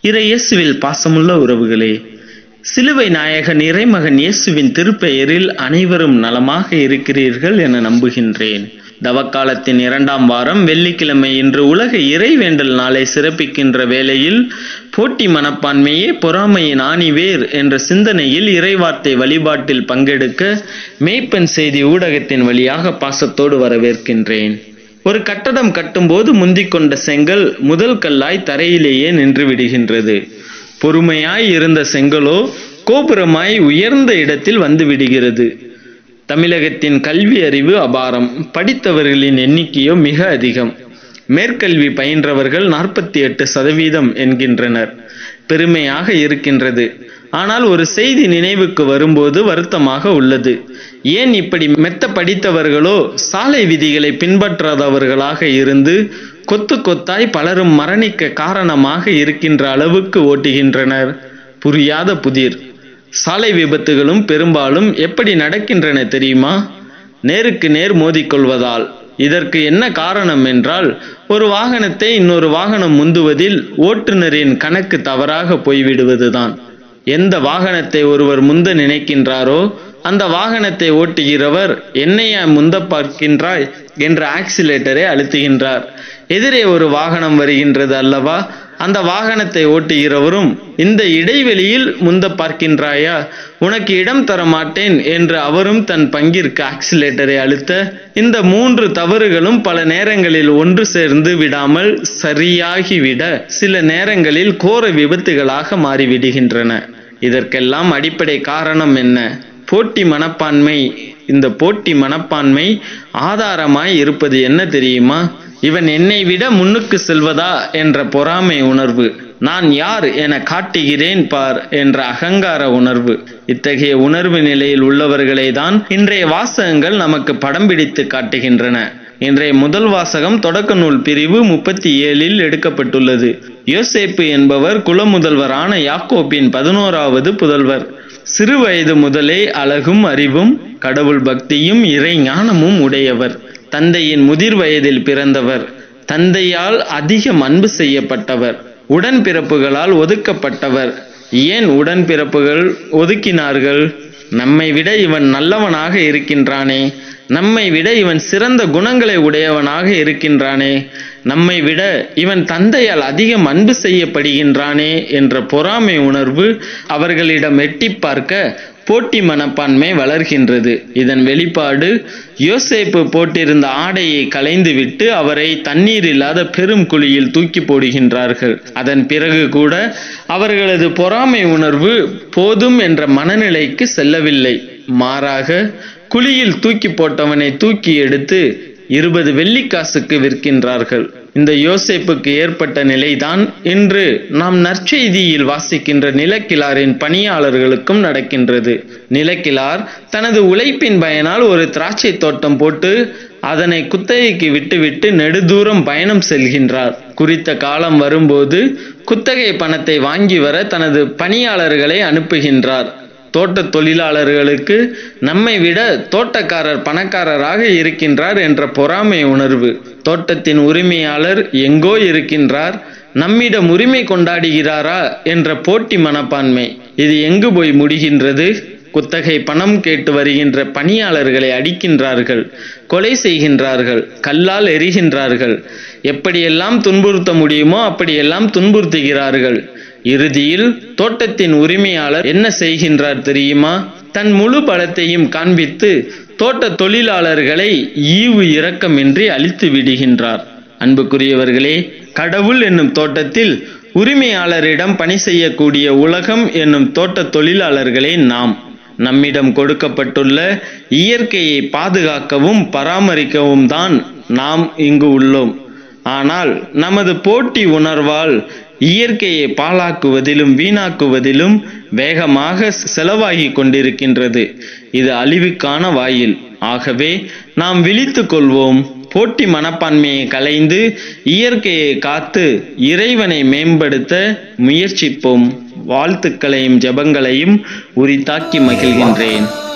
இறையேசுவில் பாசமுள்ள உறவுகளே சிலுவை நாயகன் இறைமகன் இயேசுவின் திருப்பெயரில் அனைவரும் நலமாக இருக்கிறீர்கள் என நம்புகின்றேன் தவக்காலத்தின் இரண்டாம் வாரம் வெள்ளிக்கிழமை இன்று உலக இறைவேண்டல் நாளை சிறப்பிக்கின்ற வேளையில் போட்டி மனப்பான்மையே பொறாமையின் ஆணிவேர் என்ற சிந்தனையில் இறைவார்த்தை வழிபாட்டில் பங்கெடுக்க மேய்ப்பன் செய்தி ஊடகத்தின் வழியாக பாசத்தோடு வரவேற்கின்றேன் ஒரு கட்டடம் கட்டும்போது முந்திக் கொண்ட செங்கல் முதல் கல்லாய் தரையிலேயே நின்று விடுகின்றது பொறுமையாய் இருந்த செங்கலோ கோபுரமாய் உயர்ந்த இடத்தில் வந்து விடுகிறது தமிழகத்தின் கல்வி அறிவு அபாரம் படித்தவர்களின் எண்ணிக்கையோ மிக அதிகம் மேற்கல்வி பயின்றவர்கள் நாற்பத்தி எட்டு சதவீதம் என்கின்றனர் பெருமையாக இருக்கின்றது ஆனால் ஒரு செய்தி நினைவுக்கு வரும்போது வருத்தமாக உள்ளது ஏன் இப்படி மெத்த படித்தவர்களோ சாலை விதிகளை பின்பற்றாதவர்களாக இருந்து கொத்து கொத்தாய் பலரும் மரணிக்க காரணமாக இருக்கின்ற அளவுக்கு ஓட்டுகின்றனர் புரியாத புதிர் சாலை விபத்துகளும் பெரும்பாலும் எப்படி நடக்கின்றன தெரியுமா நேருக்கு நேர் மோதிக்கொள்வதால் இதற்கு என்ன காரணம் என்றால் ஒரு வாகனத்தை இன்னொரு வாகனம் முந்துவதில் ஓட்டுநரின் கணக்கு தவறாக போய்விடுவதுதான் எந்த வாகனத்தை ஒருவர் முந்த நினைக்கின்றாரோ அந்த வாகனத்தை ஓட்டுகிறவர் என்னையா முந்த பார்க்கின்றாய் என்ற ஆக்சிலேட்டரை அழுத்துகின்றார் எதிரே ஒரு வாகனம் வருகின்றது அல்லவா அந்த வாகனத்தை ஓட்டுகிறவரும் இந்த இடைவெளியில் முந்த பார்க்கின்றாயா உனக்கு இடம் தர மாட்டேன் என்று அவரும் தன் பங்கிற்கு ஆக்சிலேட்டரை அழுத்த இந்த மூன்று தவறுகளும் பல நேரங்களில் ஒன்று சேர்ந்து விடாமல் சரியாகிவிட சில நேரங்களில் கோர விபத்துகளாக மாறிவிடுகின்றன இதற்கெல்லாம் அடிப்படை காரணம் என்ன போட்டி மனப்பான்மை இந்த போட்டி மனப்பான்மை ஆதாரமாய் இருப்பது என்ன தெரியுமா இவன் என்னை விட முன்னுக்கு செல்வதா என்ற பொறாமை உணர்வு நான் யார் என காட்டுகிறேன் பார் என்ற அகங்கார உணர்வு இத்தகைய உணர்வு நிலையில் உள்ளவர்களை தான் இன்றைய வாசகங்கள் நமக்கு படம் பிடித்து காட்டுகின்றன இன்றைய முதல் வாசகம் தொடக்க நூல் பிரிவு முப்பத்தி ஏழில் எடுக்கப்பட்டுள்ளது யோசேப்பு என்பவர் குலமுதல்வரான யாக்கோப்பின் பதினோராவது புதல்வர் சிறு வயது முதலே அழகும் அறிவும் கடவுள் பக்தியும் இறை ஞானமும் உடையவர் தந்தையின் முதிர் வயதில் பிறந்தவர் தந்தையால் அதிகம் அன்பு செய்யப்பட்டவர் உடன்பிறப்புகளால் ஒதுக்கப்பட்டவர் ஏன் உடன்பிறப்புகள் ஒதுக்கினார்கள் நம்மை விட இவன் நல்லவனாக இருக்கின்றானே நம்மை விட இவன் சிறந்த குணங்களை உடையவனாக இருக்கின்றானே நம்மை விட இவன் தந்தையால் அதிகம் அன்பு செய்யப்படுகின்றானே என்ற பொறாமை உணர்வு அவர்களிடம் எட்டி பார்க்க போட்டி மனப்பான்மை வளர்கின்றது இதன் வெளிப்பாடு யோசேப்பு போட்டிருந்த ஆடையை களைந்துவிட்டு அவரை தண்ணீர் இல்லாத பெரும் குழியில் தூக்கி போடுகின்றார்கள் அதன் பிறகு கூட அவர்களது பொறாமை உணர்வு போதும் என்ற மனநிலைக்கு செல்லவில்லை மாறாக குழியில் தூக்கி போட்டவனை தூக்கி எடுத்து இருபது வெள்ளிக்காசுக்கு விற்கின்றார்கள் இந்த யோசேப்புக்கு ஏற்பட்ட நிலைதான் இன்று நாம் நற்செய்தியில் வாசிக்கின்ற நிலக்கிழாரின் பணியாளர்களுக்கும் நடக்கின்றது நிலக்கிழார் தனது உழைப்பின் பயனால் ஒரு திராட்சை தோட்டம் போட்டு அதனை குத்தகைக்கு விட்டுவிட்டு நெடுதூரம் பயணம் செல்கின்றார் குறித்த காலம் வரும்போது குத்தகை பணத்தை வாங்கி வர தனது பணியாளர்களை அனுப்புகின்றார் தோட்ட தொழிலாளர்களுக்கு நம்மை விட தோட்டக்காரர் பணக்காரராக இருக்கின்றார் என்ற பொறாமை உணர்வு தோட்டத்தின் உரிமையாளர் எங்கோ இருக்கின்றார் நம்மிடம் உரிமை கொண்டாடுகிறாரா என்ற போட்டி மனப்பான்மை இது எங்கு போய் முடிகின்றது குத்தகை பணம் கேட்டு வருகின்ற பணியாளர்களை அடிக்கின்றார்கள் கொலை செய்கின்றார்கள் கல்லால் எரிகின்றார்கள் எப்படியெல்லாம் துன்புறுத்த முடியுமோ அப்படியெல்லாம் துன்புறுத்துகிறார்கள் இறுதியில் தோட்டத்தின் உரிமையாளர் என்ன செய்கின்றார் தெரியுமா தன் முழு பலத்தையும் காண்பித்து தோட்ட தொழிலாளர்களை ஈவு இரக்கமின்றி அழித்து விடுகின்றார் அன்புக்குரியவர்களே கடவுள் என்னும் தோட்டத்தில் உரிமையாளரிடம் பணி செய்யக்கூடிய உலகம் என்னும் தோட்ட தொழிலாளர்களே நாம் நம்மிடம் கொடுக்கப்பட்டுள்ள இயற்கையை பாதுகாக்கவும் பராமரிக்கவும் தான் நாம் இங்கு உள்ளோம் ஆனால் நமது போட்டி உணர்வால் இயற்கையை பாழாக்குவதிலும் வீணாக்குவதிலும் வேகமாக செலவாகி கொண்டிருக்கின்றது இது அழிவுக்கான வாயில் ஆகவே நாம் விழித்து கொள்வோம் போட்டி மனப்பான்மையை களைந்து இயற்கையை காத்து இறைவனை மேம்படுத்த முயற்சிப்போம் வாழ்த்துக்களையும் ஜெபங்களையும் உரித்தாக்கி மகிழ்கின்றேன்